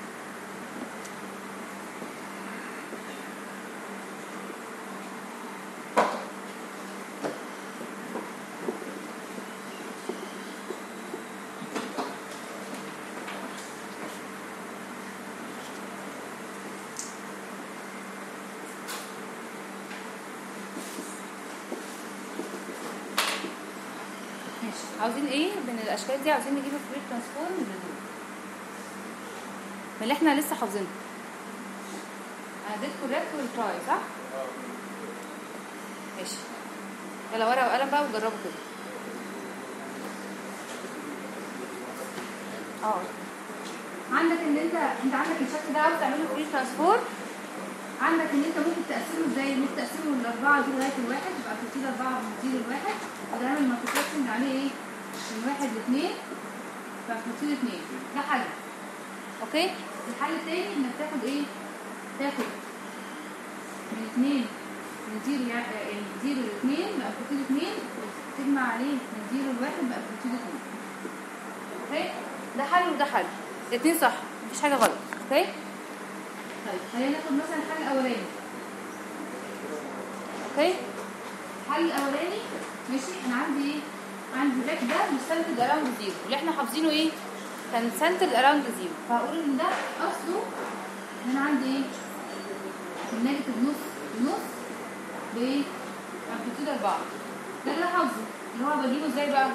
ماشي عاوزين ايه من الاشكال دي عاوزين نجيب الفريق ترانسفورم من دول من اللي احنا لسه حافظينه انا اديتكم الريك والتراي صح ماشي يلا ورقه وقلم بقى وجربوا كده اه عندك ان انت انت عندك الشكل ده عاوز تعمله فري ترانسفورم عندك ان انت ممكن تقسمه ازاي ممكن تقسمه الاربعه دي لغايه الواحد يبقى بتشيل اربعه من زيرو لواحد وتعمل مالتيبلكسنج عليه ايه من واحد لاثنين فبتصير اثنين ده حل اوكي الحل التاني انك تاخد ايه تاخد من اثنين من زيرو يعني يعني زيرو لاثنين بقى بتصير اثنين تجمع عليه من زيرو لواحد بقى بتصير اثنين اوكي ده حل وده حل الاثنين صح مفيش حاجه غلط اوكي طيب خلينا ناخد مثلا الحل الاولاني اوكي الحل الاولاني ماشي انا عندي ايه عندي الباك ده مش سنتد اراوند زيرو اللي احنا حافظينه ايه كان سنتد اراوند زيرو فهقول ان ده اصله ان انا عندي ايه النيجاتيف نص نص ب امبليتيود 4 ده اللي انا حافظه اللي هو بجيبه ازاي بقى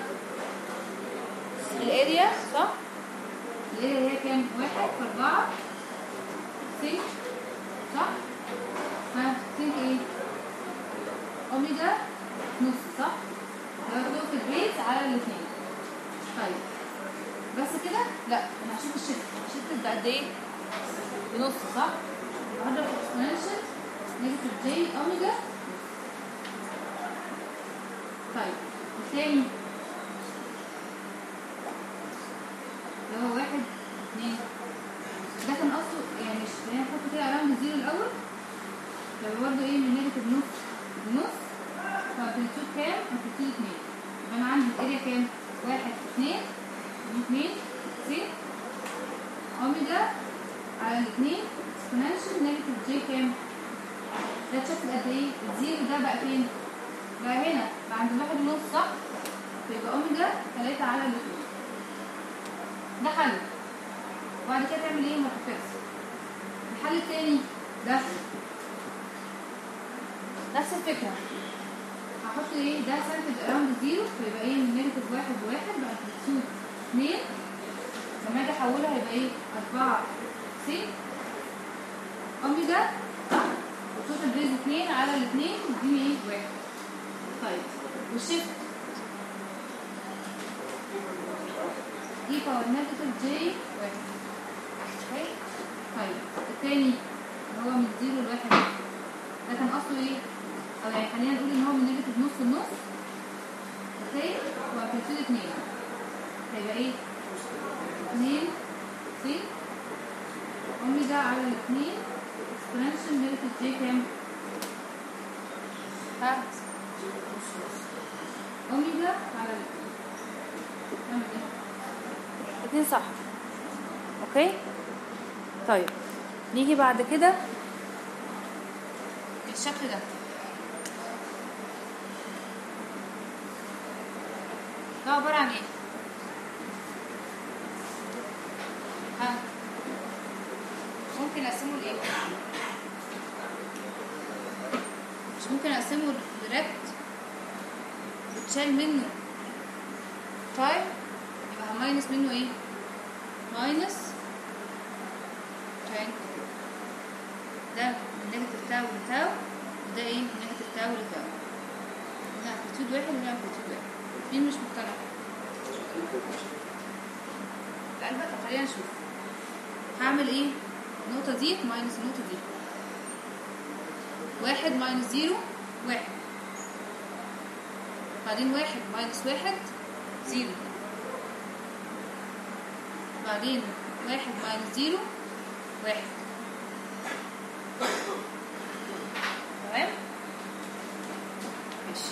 الاريا صح الاريا هي كام واحد في 4 سينك صح ها سينك ايه اوميجا نص صح؟ اللي هو توتال بيز على الاثنين طيب بس كده؟ لا انا هشوف الشيفت الشيفت بقد ايه؟ بنص صح؟ هضرب اكسبوننشال نيجاتيف جي اوميجا طيب الثاني اللي هو واحد اثنين ده كان اصله يعني مش خلينا نحط كده اراوند زيرو الاول يبقى برضه ايه من نيجاتيف نص لنص فامبليتيود كام؟ امبليتيود اتنين يبقى انا عندي الاريا كام؟ واحد اتنين دي اتنين زين اوميجا على الاثنين اكسبوننشال نيجاتيف جي كام؟ ده اتشكل قد ايه؟ الزيرو ده بقى فين؟ بقى هنا بقى عند واحد ونص صح؟ فيبقى اوميجا تلاتة على الاثنين ده حل وبعد كده تعمل ايه؟ مالتيبلكس الحل التاني ده نفس الفكرة هحط ايه ده سنتج اراوند زيرو فيبقى ايه من نيجاتيف واحد بواحد بقى تسوق اتنين لما اجي احولها هيبقى ايه اربعة سي اوميجا توتال بيز اتنين على الاتنين يديني ايه واحد طيب والشيفت اي باور نيجاتيف جي واحد اوكي طيب التاني اللي هو من زيرو لواحد ده كان اصله ايه؟ او يعني خلينا نقول ان هو من نيجاتيف نص لنص اوكي وامبليتيود اتنين هيبقى ايه؟ اتنين سي اوميجا على الاتنين اكسبوننشال نيجاتيف جي كام؟ ها؟ اوميجا على الاتنين نعمل ايه؟ اتنين صح اوكي؟ طيب نيجي بعد كده بالشكل ده ده عبارة عن ايه؟ ها ممكن اقسمه لايه؟ مش ممكن اقسمه دايركت وتشال منه تايم يبقى هماينس منه ايه؟ ماينس تايم ده من نيجاتيف تاو لتاو وده ايه من نيجاتيف تاو لتاو هنا امبليتيود واحد وهنا امبليتيود واحد مين مش مقتنع؟ لا بقى طب خلينا نشوف هعمل ايه؟ النقطة دي ماينس النقطة دي واحد ماينس زيرو واحد بعدين واحد ماينس واحد زيرو بعدين واحد ماينس زيرو واحد تمام ماشي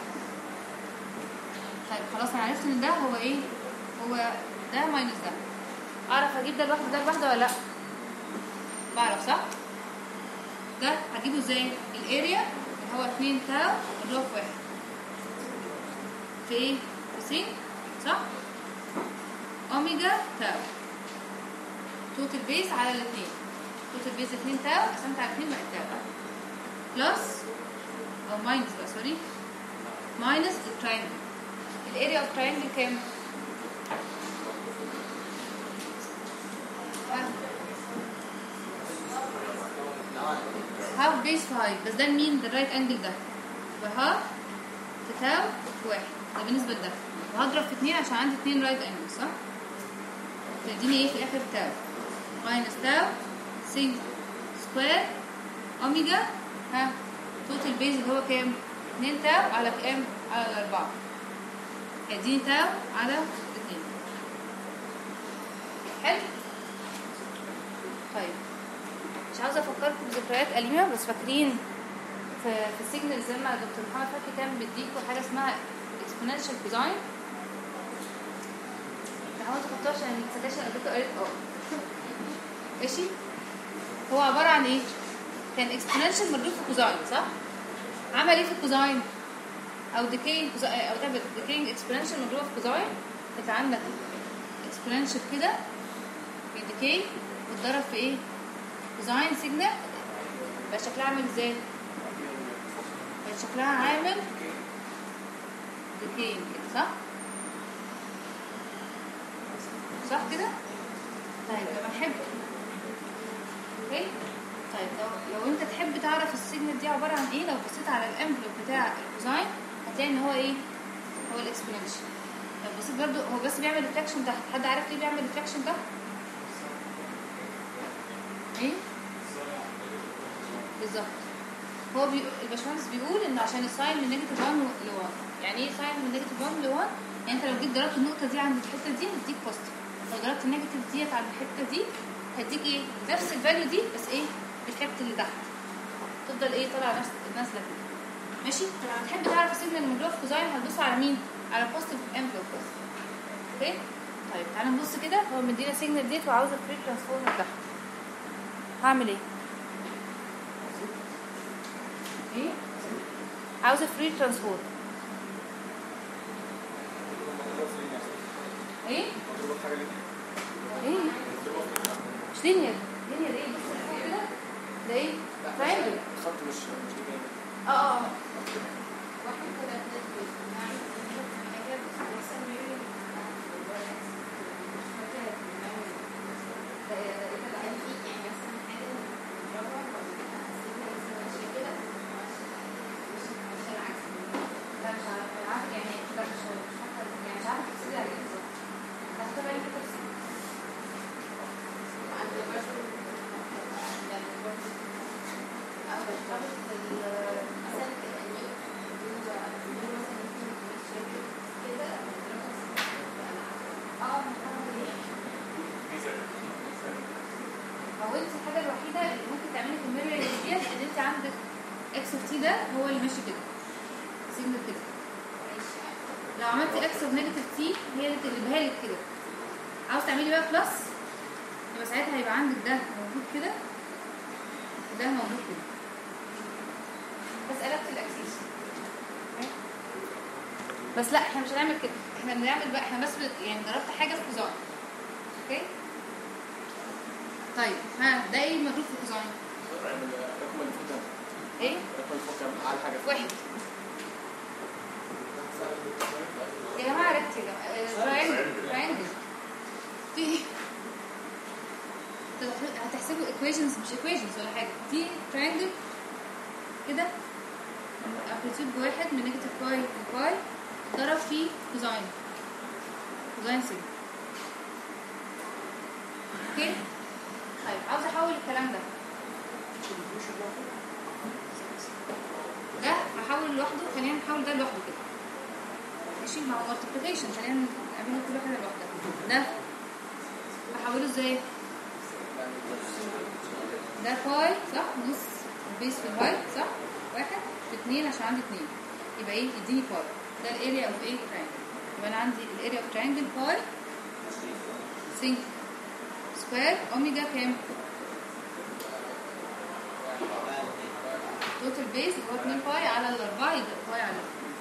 طيب خلاص انا عرفت ان ده هو ايه هو ده ماينس ده اعرف اجيب ده لوحده ده لوحده ولا لا بعرف صح ده هجيبه ازاي الاريا اللي هو 2 تاو اللي هو في واحد في ايه في سين صح اوميجا تاو توتال بيس على الاثنين توتال بيس 2 تاو قسمت على 2 بقت تاو بلس او ماينس بقى سوري ماينس التراينجل الاريا اوف تراينجل كام؟ هاف بيس 5 بس ده مين ده الرايت انجل ده وهاف في تاو في واحد ده بالنسبه لده وهضرب في اتنين عشان عندي اتنين رايت انجل صح؟ تديني ايه في الاخر تاو ماينس تاو سين سكوير اوميجا ها توتال بيز اللي هو كام؟ 2 تاو على كام؟ على الأربعة هيديني تاو على اتنين حلو؟ طيب مش عاوزة أفكركم بذكريات أليمة بس فاكرين في في السيجنال زي ما دكتور محمد فتحي كان بيديكوا حاجة اسمها اكسبوننشال ديزاين حاولت تحطوها عشان ما تنساش انا كنت قريت اه ماشي هو عبارة عن ايه؟ كان اكسبوننشال مضروب في كوزاين صح؟ عمل ايه في الكوزاين؟ او ديكينج او ده ديكينج اكسبوننشال مضروبه في كوزاين انت عندك اكسبوننشال كده بيديكي واتضرب في ايه؟ كوزاين سيجنال بقى شكلها عامل ازاي؟ بقى شكلها عامل ديكينج كده صح؟ صح كده؟ طيب لما نحب اوكي؟ طيب طيب لو لو انت تحب تعرف السيجنال دي عباره عن ايه لو بصيت على الانفلوب بتاع الكوزاين هتلاقي ان هو ايه هو الاكسبوننشال لو بصيت برضو هو بس بيعمل ريفلكشن تحت حد عارف ليه بيعمل ريفلكشن تحت ايه بالظبط هو بي... الباشمهندس بيقول ان عشان الساين من نيجاتيف 1 ل 1 يعني ايه ساين من نيجاتيف 1 ل 1 يعني انت لو جيت ضربت النقطه دي عند الحته دي هتديك بوزيتيف لو ضربت النيجاتيف ديت عند الحته دي هتديك ايه نفس الفاليو دي بس ايه ريفلكت اللي تحت تفضل ايه طالعه نفس نازله كده ماشي فلو هتحب تعرف السيجنال الموجوده في كوزاين هتبص على مين على البوزيتيف انفلوب بس اوكي طيب تعالى نبص كده هو مدينا سيجنال ديت وعاوز الفري ترانسفورم تحت هعمل ايه ايه عاوزه فري ترانسفورم ايه ايه مش لينير لينير ايه بص لفوق كده ده ايه تراينجل الخط مش مش جاي اه اه واحد كده اتنين يعني حاجات بيسمي ايه لا مش عارفه أنا عارفه يعني لا مش مش فاكره يعني مش عارفه تفصيلي على ايه بالظبط بس طبعا كده تفصيل اه هو انت الحاجه الوحيده اللي ممكن تعملي في الميرور ديت ان انت عندك اكس اوف تي ده هو اللي ماشي كده سيجنال كده لو عملتي اكس اوف نيجاتيف تي هي اللي تقلبها لك كده عاوز تعملي بقى بلس يبقى ساعتها هيبقى عندك ده موجود كده وده موجود كده بس قلبت الاكسيس بس لا احنا مش هنعمل كده احنا بنعمل بقى احنا بس يعني ضربت حاجه في كوزاين اوكي طيب ها ده ايه المضروب في كوزاين الرقم اللي فوق ده ايه الرقم اللي فوق كام اعلى حاجه واحد يا جماعه ركز يا جماعه تراينجل تراينجل دي انتوا هتحسبوا equations مش equations ولا حاجه دي تراينجل كده امبليتيود بواحد من نيجاتيف باي لباي ضرب في كوزاين كوزاين سيجما اوكي طيب عاوز احول الكلام ده ده هحول لوحده خلينا نحول ده لوحده كده ماشي مع multiplication خلينا نعمله كل واحده لوحدها ده هحوله ازاي ده باي صح نص البيس في الهايت صح واحد في اتنين عشان عندي اتنين يبقى ايه يديني باي ده الاريا اوف ايه تراينجل يبقى انا عندي الاريا اوف تراينجل باي سينك سكوير اوميجا كام توتال بيس اللي هو 2 باي على الاربعه يبقى باي على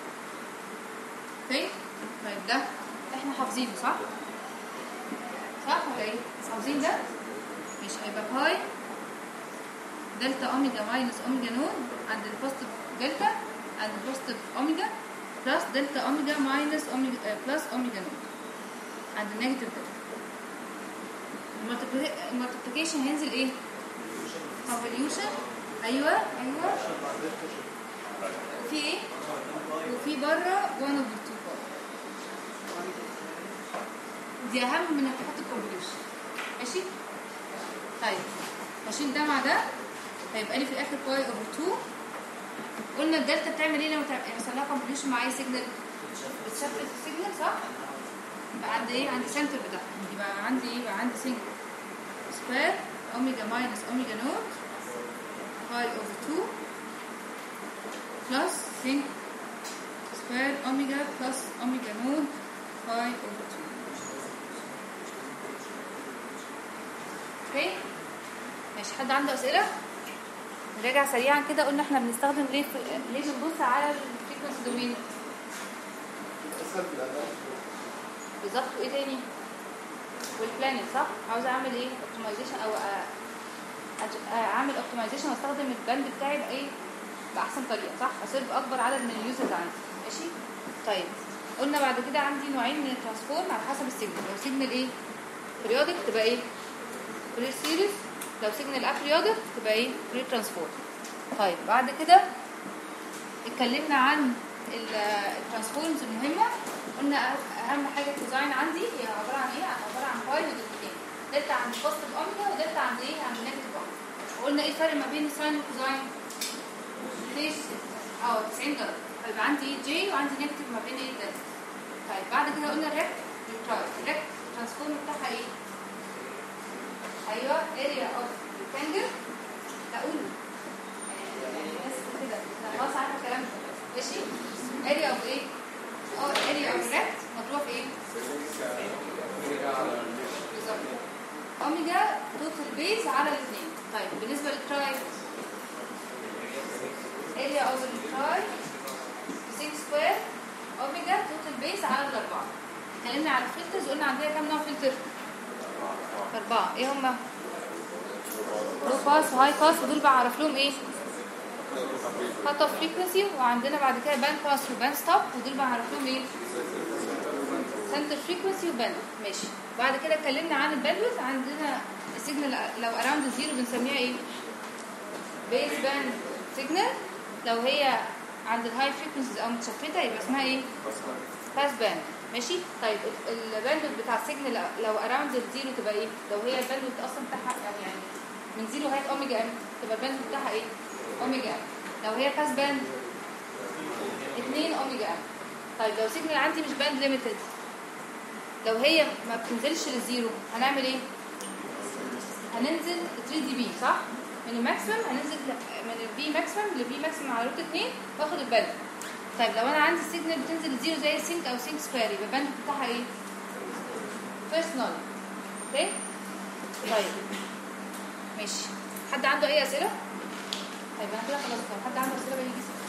اوكي طيب ده احنا حافظينه صح؟ صح ولا ايه؟ بس حافظين ده؟ مش هيبقى باي دلتا اوميجا ماينس اوميجا نود عند البوزيتيف دلتا عند البوزيتيف اوميجا بلس دلتا اوميجا ماينس اوميجا بلس اوميجا نود عند النيجاتيف دلتا المالتيبليكيشن هينزل ايه؟ كونفوليوشن ايوه ايوه وفي ايه؟ وفي بره 1 اوفر 2 باي دي اهم من انك تحط الكونفوليوشن ماشي؟ طيب هشيل ده مع ده هيبقى لي في الاخر باي اوفر 2 قلنا الدلتا بتعمل ايه لما تعمل- يحصل لها كونفوليوشن مع اي سيجنال بتشفت السيجنال صح؟ يبقى عندي ايه؟ عندي سنتر بتاعها يبقى عندي ايه؟ يبقى عندي سيجنال سكوير اوميجا ماينس اوميجا نوت باي اوفر 2 بلس سينك سكوير اوميجا بلس اوميجا نوت باي اوفر 2 اوكي ماشي حد عنده اسئله نراجع سريعا كده قلنا احنا بنستخدم ليه في... ليه بنبص على الفريكونسي دومين بالظبط وايه تاني والبلانت صح عاوزه اعمل ايه اوبتمايزيشن او أ- أج- اعمل اوبتمايزيشن واستخدم الباند بتاعي بايه باحسن طريقه صح اصرف اكبر عدد من اليوزرز عندي ماشي طيب قلنا بعد كده عندي نوعين من الترانسفورم على حسب السيجنال لو سيجنال ايه بريودك تبقى ايه بري سيريز لو سيجنال ابريودك تبقى ايه بري ترانسفورم طيب بعد كده اتكلمنا عن الترانسفورمز المهمه قلنا أه- اهم حاجه في الديزاين عندي هي عباره عن ايه عباره عن باي ودلتتين دلتا عند بوزيتيف اوميجا ودلتا عند ايه عند نيجاتيف اوميجا وقلنا ايه الفرق ما بين الساين والكوزاين ليش اه 90 درجه فيبقى عندي جي وعندي نيجاتيف ما بين ايه دلتا طيب بعد كده قلنا الريكت والتراي الريكت الترانسفورم بتاعها ايه ايوه اريا اوف ريكتانجل لا قولوا يعني الناس كده أنا خلاص عارفه الكلام ده ماشي اريا اوف ايه اه اريا اوف ريكت مضروبه في ايه بالظبط اوميجا توتال بيز على الاثنين طيب بالنسبه للتراي اريا اوف التراي 6 سكوير اوميجا توتال بيز على الاربعه اتكلمنا على الفلترز قلنا عندنا كام نوع فلتر اربعه ايه هما لو باس وهاي باس ودول بعرف لهم ايه كات اوف فريكونسي وعندنا بعد كده باند باس وباند ستوب ودول بعرف لهم ايه سنتر فريكونسي وباند ماشي بعد كده اتكلمنا عن الباندويث عندنا السيجنال لو اراوند الزيرو بنسميها ايه بيز باند سيجنال لو هي عند الهاي فريكونسيز او متشفته يبقى اسمها ايه باس باند ماشي طيب الباندويث بتاع السيجنال لو اراوند الزيرو تبقى ايه لو هي الباندويث اصلا بتاعها يعني من زيرو لغايه اوميجا ام تبقى الباندويث بتاعها ايه اوميجا ام لو هي باس باند 2 اوميجا ام طيب لو سيجنال عندي مش باند ليميتد لو هي ما بتنزلش للزيرو هنعمل ايه هننزل 3 دي بي صح من الماكسيمم هننزل ل- من البي ماكسيمم لبي ماكسيمم على روت 2 واخد الباند طيب لو انا عندي سيجنال بتنزل لزيرو زي السينك او سينك سكوير يبقى الباند بتاعها ايه فيرست نول اوكي طيب ماشي حد عنده اي اسئله طيب انا كده خلاص لو حد عنده اسئله بقى يجي يسأل.